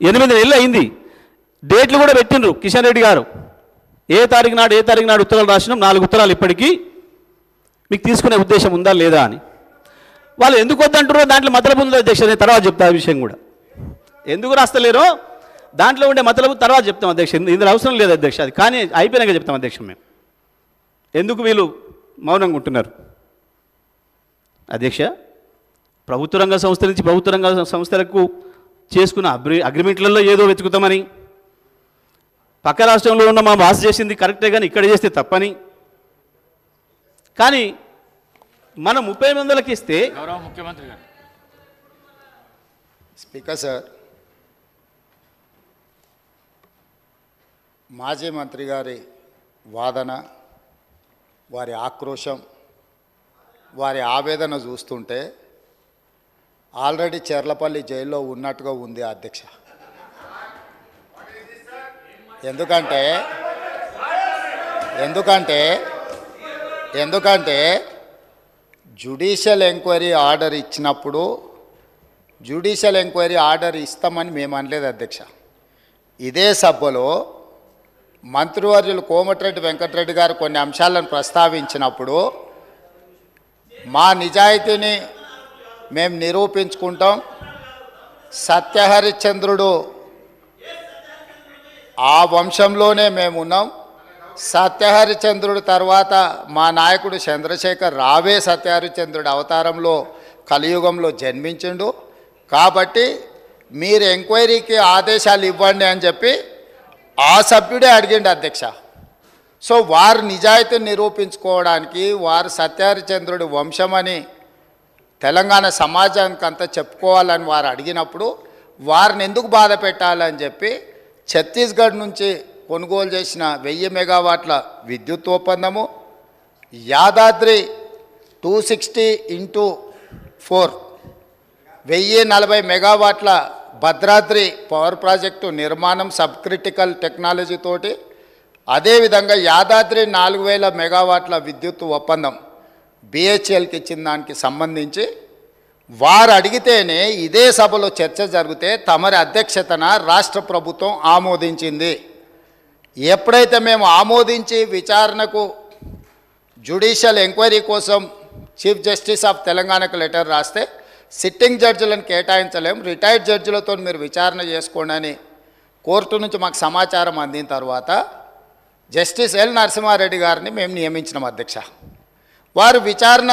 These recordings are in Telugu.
ఎనిమిది నెలలు అయింది డేట్లు కూడా పెట్టిండ్రు కిషన్ రెడ్డి గారు ఏ తారీఖు నాడు ఏ తారీఖు నాడు ఉత్తరాలు రాసినాం నాలుగు ఉత్తరాలు ఇప్పటికీ మీకు తీసుకునే ఉద్దేశం ఉందా లేదా అని వాళ్ళు ఎందుకు వద్దంటారో దాంట్లో మతలబు ఉందో అధ్యక్ష నేను తర్వాత చెప్తా ఆ విషయం కూడా ఎందుకు రాస్తలేరో దాంట్లో ఉండే మతలబు తర్వాత చెప్తాం అధ్యక్ష ఇందు- ఇందులో అవసరం లేదు అధ్యక్ష అది కానీ అయిపోయినాక చెప్తాం అధ్యక్ష మేము ఎందుకు వీళ్ళు మౌనంగా ఉంటున్నారు అధ్యక్ష ప్రభుత్వ రంగ సంస్థ నుంచి ప్రభుత్వ రంగ సంస్థలకు చేసుకున్న అగ్రి అగ్రిమెంట్లలో ఏదో వెతుకుతామని పక్క రాష్ట్రంలో ఉన్న మా బాస్ చేసింది కరెక్టే కానీ ఇక్కడ చేస్తే తప్పని కానీ మనం ముప్పై మందిలకి ఇస్తే గౌరవ ముఖ్యమంత్రి గారు స్పీకర్ సార్ మాజీ మంత్రి గారి వాదన వారి ఆక్రోశం వారి ఆవేదన చూస్తుంటే ఆల్రెడీ చెర్లపల్లి జైల్లో ఉన్నట్టుగా ఉంది అధ్యక్ష ఎందుకంటే ఎందుకంటే ఎందుకంటే జుడిషియల్ ఎంక్వైరీ ఆర్డర్ ఇచ్చినప్పుడు జ్యుడిషియల్ ఎంక్వైరీ ఆర్డర్ ఇస్తామని మేము అనలేదు అధ్యక్ష ఇదే సభలో మంత్రివర్యులు కోమటిరెడ్డి వెంకటరెడ్డి గారు కొన్ని అంశాలను ప్రస్తావించినప్పుడు మా నిజాయితీని మేము నిరూపించుకుంటాం సత్యహరిశ్చంద్రుడు ఆ వంశంలోనే మేము ఉన్నాం సత్యహరిచంద్రుడు తర్వాత మా నాయకుడు చంద్రశేఖర్ రావే సత్యహరిచంద్రుడు అవతారంలో కలియుగంలో జన్మించిండు కాబట్టి మీరు ఎంక్వైరీకి ఆదేశాలు ఇవ్వండి అని చెప్పి ఆ సభ్యుడే అడిగిండు అధ్యక్ష సో వారు నిజాయితీని నిరూపించుకోవడానికి వారు సత్యహరిచంద్రుడి వంశమని తెలంగాణ సమాజానికి అంతా చెప్పుకోవాలని వారు అడిగినప్పుడు వారిని ఎందుకు బాధ పెట్టాలని చెప్పి ఛత్తీస్గఢ్ నుంచి కొనుగోలు చేసిన వెయ్యి మెగావాట్ల విద్యుత్ ఒప్పందము Yadadri two sixty into four వెయ్యి నలభై మెగావాట్ల భద్రాద్రి పవర్ ప్రాజెక్టు నిర్మాణం సబ్ క్రిటికల్ టెక్నాలజీ తోటి అదేవిధంగా యాదాద్రి నాలుగు వేల మెగావాట్ల విద్యుత్ ఒప్పందం బిహెచ్ఎల్కి ఇచ్చిన దానికి సంబంధించి వారు అడిగితేనే ఇదే సభలో చర్చ జరిగితే తమరి అధ్యక్షతన రాష్ట్ర ప్రభుత్వం ఆమోదించింది ఎప్పుడైతే మేము ఆమోదించి విచారణకు జ్యుడిషియల్ ఎంక్వైరీ కోసం చీఫ్ జస్టిస్ ఆఫ్ తెలంగాణకు లెటర్ రాస్తే సిట్టింగ్ జడ్జిలను కేటాయించలేం రిటైర్డ్ జడ్జిలతో మీరు విచారణ చేసుకోండి అని కోర్టు నుంచి మాకు సమాచారం అందిన తర్వాత జస్టిస్ ఎల్ నరసింహారెడ్డి గారిని మేము నియమించినాం అధ్యక్ష వారు విచారణ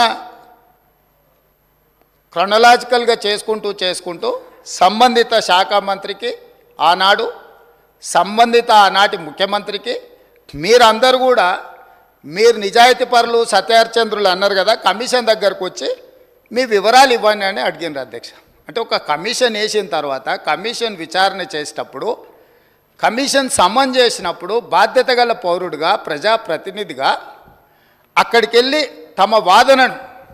క్రొనలాజికల్గా చేసుకుంటూ చేసుకుంటూ సంబంధిత శాఖ మంత్రికి ఆనాడు సంబంధిత ఆనాటి ముఖ్యమంత్రికి మీరందరూ కూడా మీరు నిజాయితీ పరులు సత్యహరిచంద్రులు అన్నారు కదా కమిషన్ దగ్గరకు వచ్చి మీ వివరాలు ఇవ్వండి అని అడిగినారు అధ్యక్ష అంటే ఒక కమిషన్ వేసిన తర్వాత కమిషన్ విచారణ చేసేటప్పుడు కమిషన్ సమన్ చేసినప్పుడు బాధ్యత గల పౌరుడిగా ప్రజాప్రతినిధిగా అక్కడికి వెళ్ళి తమ వాదనను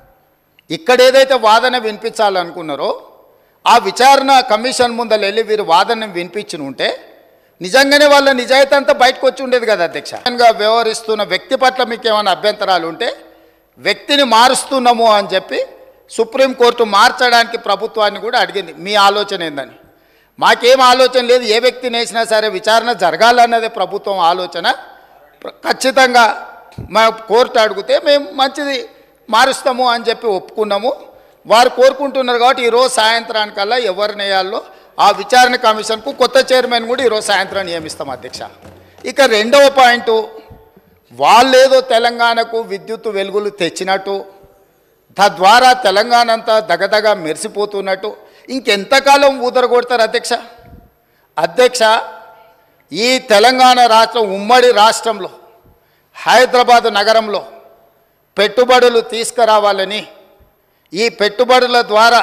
ఇక్కడ ఏదైతే వాదన వినిపించాలనుకున్నారో ఆ విచారణ కమిషన్ ముందర వెళ్ళి వీరు వాదన వినిపించిన ఉంటే నిజంగానే వాళ్ళ నిజాయితీ అంతా బయటకు వచ్చి ఉండేది కదా అధ్యక్ష గా వ్యవహరిస్తున్న వ్యక్తి పట్ల మీకు ఏమైనా అభ్యంతరాలు ఉంటే వ్యక్తిని మారుస్తున్నాము అని చెప్పి సుప్రీంకోర్టు మార్చడానికి ప్రభుత్వాన్ని కూడా అడిగింది మీ ఆలోచన ఏందని మాకేం ఆలోచన లేదు ఏ వ్యక్తిని వేసినా సరే విచారణ జరగాలన్నదే ప్రభుత్వం ఆలోచన ప్ర- ఖచ్చితంగా మా కోర్టు అడిగితే మేము మంచిది మారుస్తాము అని చెప్పి ఒప్పుకున్నాము వారు కోరుకుంటున్నారు కాబట్టి ఈరోజు సాయంత్రానికల్లా ఎవరిని వేయాలో ఆ విచారణ కమిషన్కు కొత్త చైర్మన్ కూడా ఈరోజు సాయంత్రం నియమిస్తాం అధ్యక్ష ఇక రెండవ పాయింట్ వాళ్ళేదో తెలంగాణకు విద్యుత్ వెలుగులు తెచ్చినట్టు తద్వారా తెలంగాణ అంతా దగదగ మెరిసిపోతున్నట్టు ఇంకెంతకాలం ఊదరగొడతారు అధ్యక్ష అధ్యక్ష ఈ తెలంగాణ రాష్ట్రం ఉమ్మడి రాష్ట్రంలో హైదరాబాద్ నగరంలో పెట్టుబడులు తీసుకురావాలని ఈ పెట్టుబడుల ద్వారా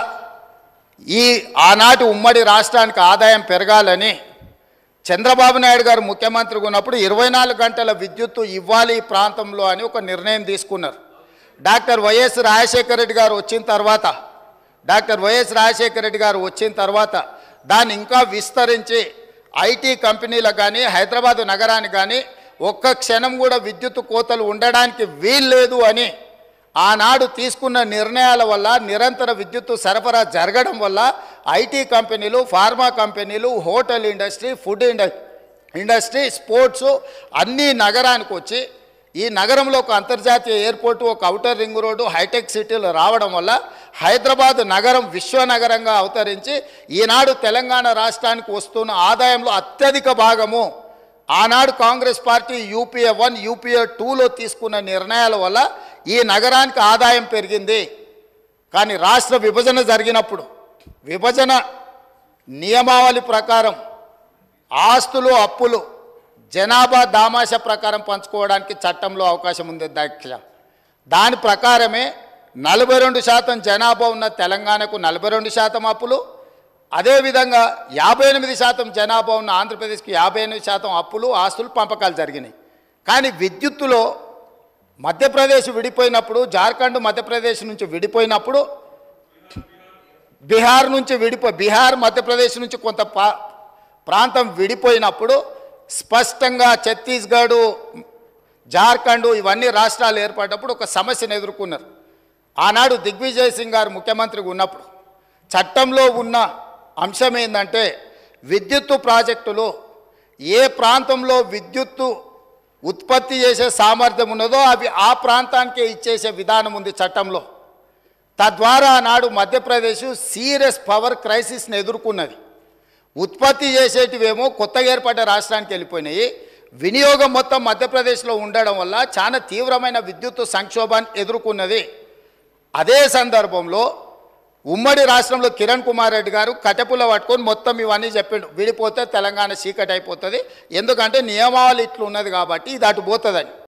ఈ ఆనాటి ఉమ్మడి రాష్ట్రానికి ఆదాయం పెరగాలని చంద్రబాబు నాయుడు గారు ముఖ్యమంత్రిగా ఉన్నప్పుడు ఇరవై నాలుగు గంటల విద్యుత్తు ఇవ్వాలి ఈ ప్రాంతంలో అని ఒక నిర్ణయం తీసుకున్నారు డాక్టర్ వైఎస్ రాజశేఖర రెడ్డి గారు వచ్చిన తర్వాత డాక్టర్ వైఎస్ రాజశేఖర రెడ్డి గారు వచ్చిన తర్వాత దాన్ని ఇంకా విస్తరించి ఐటీ కంపెనీలకు కానీ హైదరాబాద్ నగరానికి కానీ ఒక్క క్షణం కూడా విద్యుత్ కోతలు ఉండడానికి వీల్లేదు అని ఆనాడు తీసుకున్న నిర్ణయాల వల్ల నిరంతర విద్యుత్తు సరఫరా జరగడం వల్ల ఐటీ కంపెనీలు ఫార్మా కంపెనీలు హోటల్ ఇండస్ట్రీ ఫుడ్ ఇండ ఇండస్ట్రీ స్పోర్ట్స్ అన్నీ నగరానికి వచ్చి ఈ నగరంలో ఒక అంతర్జాతీయ ఎయిర్పోర్టు ఒక అవుటర్ రింగ్ రోడ్డు హైటెక్ సిటీలు రావడం వల్ల హైదరాబాద్ నగరం విశ్వనగరంగా అవతరించి ఈనాడు తెలంగాణ రాష్ట్రానికి వస్తున్న ఆదాయంలో అత్యధిక భాగము ఆనాడు Congress party UPA one UPA టూలో తీసుకున్న నిర్ణయాల వల్ల ఈ నగరానికి ఆదాయం పెరిగింది కానీ రాష్ట్ర విభజన జరిగినప్పుడు విభజన నియమావళి ప్రకారం ఆస్తులు అప్పులు జనాభా దామాష ప్రకారం పంచుకోవడానికి చట్టంలో అవకాశం ఉంది అధ్యక్ష దాని ప్రకారమే నలభై రెండు శాతం జనాభా ఉన్న తెలంగాణకు నలభై రెండు శాతం అప్పులు అదేవిధంగా యాభై ఎనిమిది శాతం జనాభా ఉన్న ఆంధ్రప్రదేశ్కి యాభై ఎనిమిది శాతం అప్పులు ఆస్తులు పంపకాలు జరిగినాయి కానీ విద్యుత్తులో మధ్యప్రదేశ్ విడిపోయినప్పుడు జార్ఖండ్ మధ్యప్రదేశ్ నుంచి విడిపోయినప్పుడు బీహార్ నుంచి విడిపో బీహార్ మధ్యప్రదేశ్ నుంచి కొంత పా- ప్రాంతం విడిపోయినప్పుడు స్పష్టంగా ఛత్తీస్గఢ్ జార్ఖండ్ ఇవన్నీ రాష్ట్రాలు ఏర్పడినప్పుడు ఒక సమస్యను ఎదుర్కొన్నారు ఆనాడు దిగ్విజయ్ సింగ్ గారు ముఖ్యమంత్రిగా ఉన్నప్పుడు చట్టంలో ఉన్న అంశం ఏంటంటే విద్యుత్తు ప్రాజెక్టులు ఏ ప్రాంతంలో విద్యుత్తు ఉత్పత్తి చేసే సామర్థ్యం ఉన్నదో అవి ఆ ప్రాంతానికే ఇచ్చేసే విధానం ఉంది చట్టంలో తద్వారా ఆనాడు మధ్యప్రదేశ్ సీరియస్ పవర్ క్రైసిస్ని ఎదుర్కొన్నది ఉత్పత్తి చేసేటివేమో కొత్తగా ఏర్పడ్డ రాష్ట్రానికి వెళ్ళిపోయినాయి వినియోగం మొత్తం మధ్యప్రదేశ్లో ఉండడం వల్ల చాలా తీవ్రమైన విద్యుత్ సంక్షోభాన్ని ఎదుర్కొన్నది అదే సందర్భంలో ఉమ్మడి రాష్ట్రంలో కిరణ్ కుమార్ రెడ్డి గారు కట్టెపుల్ల పట్టుకొని మొత్తం ఇవన్నీ చెప్పిండు విడిపోతే తెలంగాణ చీకటి అయిపోతుంది ఎందుకంటే నియమావళి ఇట్లా ఉన్నది కాబట్టి ఇది అటు పోతుందని